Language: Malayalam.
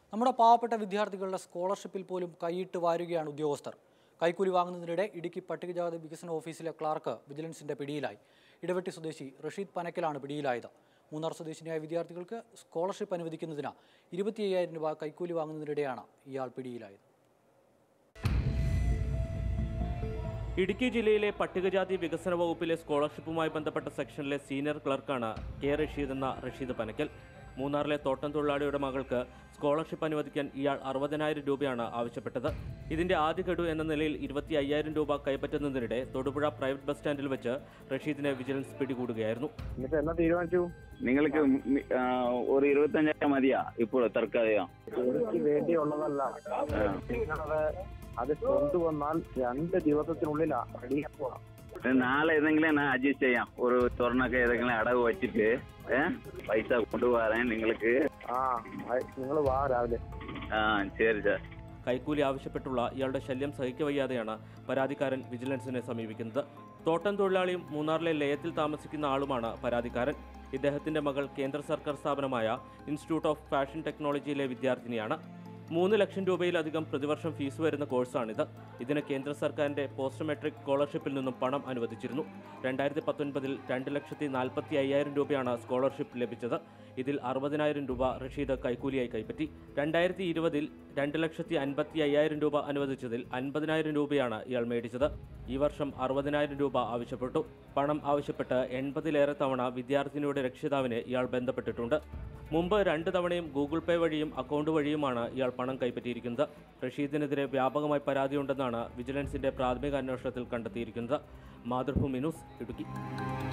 നമ്മുടെ പാവപ്പെട്ട വിദ്യാർത്ഥികളുടെ സ്കോളർഷിപ്പിൽ പോലും കൈയിട്ട് വാരുകയാണ് ഉദ്യോഗസ്ഥർ കൈക്കൂലി വാങ്ങുന്നതിനിടെ ഇടുക്കി പട്ടികജാതി വികസന ഓഫീസിലെ ക്ലാർക്ക് വിജിലൻസിന്റെ പിടിയിലായി ഇടവെട്ടി സ്വദേശി റഷീദ് പനക്കലാണ് പിടിയിലായത് മൂന്നാർ സ്വദേശിനിയായ വിദ്യാർത്ഥികൾക്ക് സ്കോളർഷിപ്പ് അനുവദിക്കുന്നതിന് ഇരുപത്തി അയ്യായിരം രൂപ കൈക്കൂലി വാങ്ങുന്നതിനിടെയാണ് ഇയാൾ പിടിയിലായത് ഇടുക്കി ജില്ലയിലെ പട്ടികജാതി വികസന വകുപ്പിലെ സ്കോളർഷിപ്പുമായി ബന്ധപ്പെട്ട സെക്ഷനിലെ സീനിയർ ക്ലർക്കാണ് കെ റഷീദ് എന്ന റഷീദ് പനക്കൽ മൂന്നാറിലെ തോട്ടം തൊഴിലാളിയുടെ മകൾക്ക് സ്കോളർഷിപ്പ് അനുവദിക്കാൻ ഇയാൾ അറുപതിനായിരം രൂപയാണ് ആവശ്യപ്പെട്ടത് ഇതിന്റെ ആദ്യ ഗഡു എന്ന നിലയിൽ ഇരുപത്തി അയ്യായിരം രൂപ കൈപ്പറ്റുന്നതിനിടെ തൊടുപുഴ പ്രൈവറ്റ് ബസ് സ്റ്റാൻഡിൽ വെച്ച് റഷീദിനെ വിജിലൻസ് പിടികൂടുകയായിരുന്നു എന്നിട്ട് എന്നാ തീരുമാനിച്ചു നിങ്ങൾക്ക് മി- ആ, ഒരു ഇരുപത്തഞ്ചായിരം മതിയാ ഇപ്പോൾ തൽക്കാലം എനിക്ക് വേണ്ടിയുള്ളതല്ല നിങ്ങളത് അത് കൊണ്ടുവന്നാൽ രണ്ട് ദിവസത്തിനുള്ളിലാ റെഡിയാക്കുക നാളെ ഏതെങ്കിലും ഞാൻ അഡ്ജസ്റ്റ് ചെയ്യാം ഒരു സ്വർണ്ണൊക്കെ ഏതെങ്കിലും അടവ് വെച്ചിട്ട് ഏ പൈസ കൊണ്ടുപോകാൻ നിങ്ങൾക്ക് ആ നിങ്ങൾ വാ രാവിലെ ആ ശരി സാർ കൈക്കൂലി ആവശ്യപ്പെട്ടുള്ള ഇയാളുടെ ശല്യം സഹിക്കവയ്യാതെയാണ് പരാതിക്കാരൻ വിജിലൻസിനെ സമീപിക്കുന്നത് തോട്ടം തൊഴിലാളിയും മൂന്നാറിലെ ലയത്തിൽ താമസിക്കുന്ന ആളുമാണ് പരാതിക്കാരൻ ഇദ്ദേഹത്തിന്റെ മകൾ കേന്ദ്ര സർക്കാർ സ്ഥാപനമായ ഇൻസ്റ്റിറ്റ്യൂട്ട് ഓഫ് ഫാഷൻ ടെക്നോളജിയിലെ വിദ്യാർത്ഥിനിയാണ് മൂന്ന് ലക്ഷം രൂപയിലധികം പ്രതിവർഷം ഫീസ് വരുന്ന കോഴ്സാണിത് ഇതിന് കേന്ദ്ര സർക്കാരിന്റെ പോസ്റ്റ് മെട്രിക് സ്കോളർഷിപ്പിൽ നിന്നും പണം അനുവദിച്ചിരുന്നു രണ്ടായിരത്തി പത്തൊൻപതിൽ രണ്ട് ലക്ഷത്തി നാൽപ്പത്തി അയ്യായിരം രൂപയാണ് സ്കോളർഷിപ്പ് ലഭിച്ചത് ഇതിൽ അറുപതിനായിരം രൂപ റഷീദ് കൈക്കൂലിയായി കൈപ്പറ്റി രണ്ടായിരത്തി ഇരുപതിൽ രണ്ട് ലക്ഷത്തി അൻപത്തി അയ്യായിരം രൂപ അനുവദിച്ചതിൽ അൻപതിനായിരം രൂപയാണ് ഇയാൾ മേടിച്ചത് ഈ വർഷം അറുപതിനായിരം രൂപ ആവശ്യപ്പെട്ടു പണം ആവശ്യപ്പെട്ട് എൺപതിലേറെ തവണ വിദ്യാർത്ഥിനിയുടെ രക്ഷിതാവിനെ ഇയാൾ ബന്ധപ്പെട്ടിട്ടുണ്ട് മുമ്പ് രണ്ട് തവണയും ഗൂഗിൾ പേ വഴിയും അക്കൗണ്ട് വഴിയുമാണ് ഇയാൾ പണം കൈപ്പറ്റിയിരിക്കുന്നത് റഷീദിനെതിരെ വ്യാപകമായി പരാതിയുണ്ടെന്നാണ് വിജിലൻസിന്റെ പ്രാഥമിക അന്വേഷണത്തിൽ കണ്ടെത്തിയിരിക്കുന്നത് മാതൃഭൂമി ന്യൂസ് ഇടുക്കി